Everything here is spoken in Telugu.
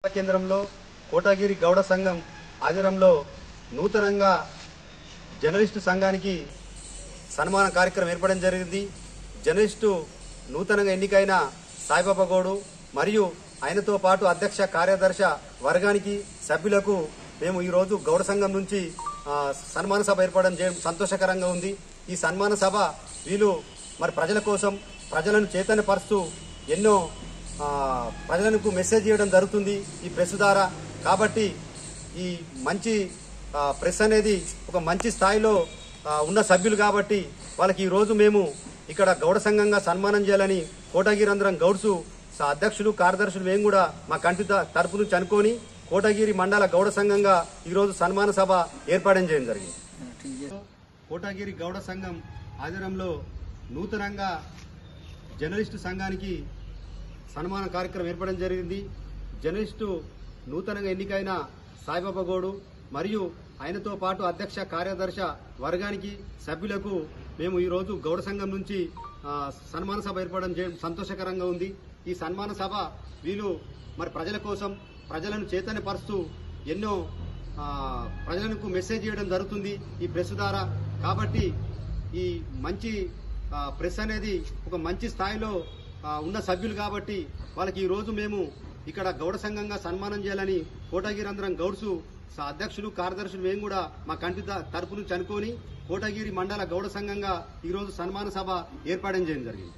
కేంద్రంలో కోటగిరి గౌడ సంఘం ఆధ్వర్యంలో నూతనంగా జర్నలిస్టు సంఘానికి సన్మాన కార్యక్రమం ఏర్పడడం జరిగింది జర్నలిస్టు నూతనంగా ఎన్నికైన సాయిబాబా గౌడు మరియు ఆయనతో పాటు అధ్యక్ష కార్యదర్శ వర్గానికి సభ్యులకు మేము ఈరోజు గౌడ సంఘం నుంచి ఆ, సన్మాన సభ ఏర్పడడం చేయడం సంతోషకరంగా ఉంది ఈ సన్మాన సభ వీళ్ళు మరి ప్రజల కోసం ప్రజలను చైతన్యపరుస్తూ ఎన్నో ఆ, ప్రజలకు మెసేజ్ చేయడం జరుగుతుంది ఈ ప్రెస్ ద్వారా కాబట్టి ఈ మంచి ఆ, ప్రెస్ అనేది ఒక మంచి స్థాయిలో ఆ, ఉన్న సభ్యులు కాబట్టి వాళ్ళకి ఈ రోజు మేము ఇక్కడ గౌడ సంఘంగా సన్మానం చేయాలని కోటగిరంధ్రం గౌడ్సు స- అధ్యక్షులు కార్యదర్శులు మేము కూడా మా కంటి త- తరపు నుంచి అనుకొని కోటగిరి మండల గౌడ సంఘంగా ఈరోజు సన్మాన సభ ఏర్పాటు చేయడం జరిగింది కోటగిరి గౌడ సంఘం ఆధ్వర్యంలో నూతనంగా జర్నలిస్టు సంఘానికి సన్మాన కార్యక్రమం ఏర్పడడం జరిగింది జర్నలిస్టు నూతనంగా ఎన్నికైన సాయిబాబా గౌడు మరియు ఆయనతో పాటు అధ్యక్ష కార్యదర్శ వర్గానికి సభ్యులకు మేము ఈరోజు గౌడ సంఘం నుంచి ఆ, సన్మాన సభ ఏర్పడడం చేయడం సంతోషకరంగా ఉంది ఈ సన్మాన సభ వీళ్ళు మరి ప్రజల కోసం ప్రజలను చైతన్యపరుస్తూ ఎన్నో ఆ, ప్రజలకు మెసేజ్ చేయడం జరుగుతుంది ఈ ప్రెస్ ద్వారా కాబట్టి ఈ మంచి ఆ, ప్రెస్ అనేది ఒక మంచి స్థాయిలో ఆ, ఉన్న సభ్యులు కాబట్టి వాళ్ళకి ఈ రోజు మేము ఇక్కడ గౌడ సంఘంగా సన్మానం చేయాలని కోటగిరంధ్రం గౌడ్సు స- అధ్యక్షులు కార్యదర్శులు మేము కూడా మా కంటి త- తరపు నుంచి అనుకొని కోటగిరి మండల గౌడ సంఘంగా ఈరోజు సన్మాన సభ ఏర్పాటు చేయడం జరిగింది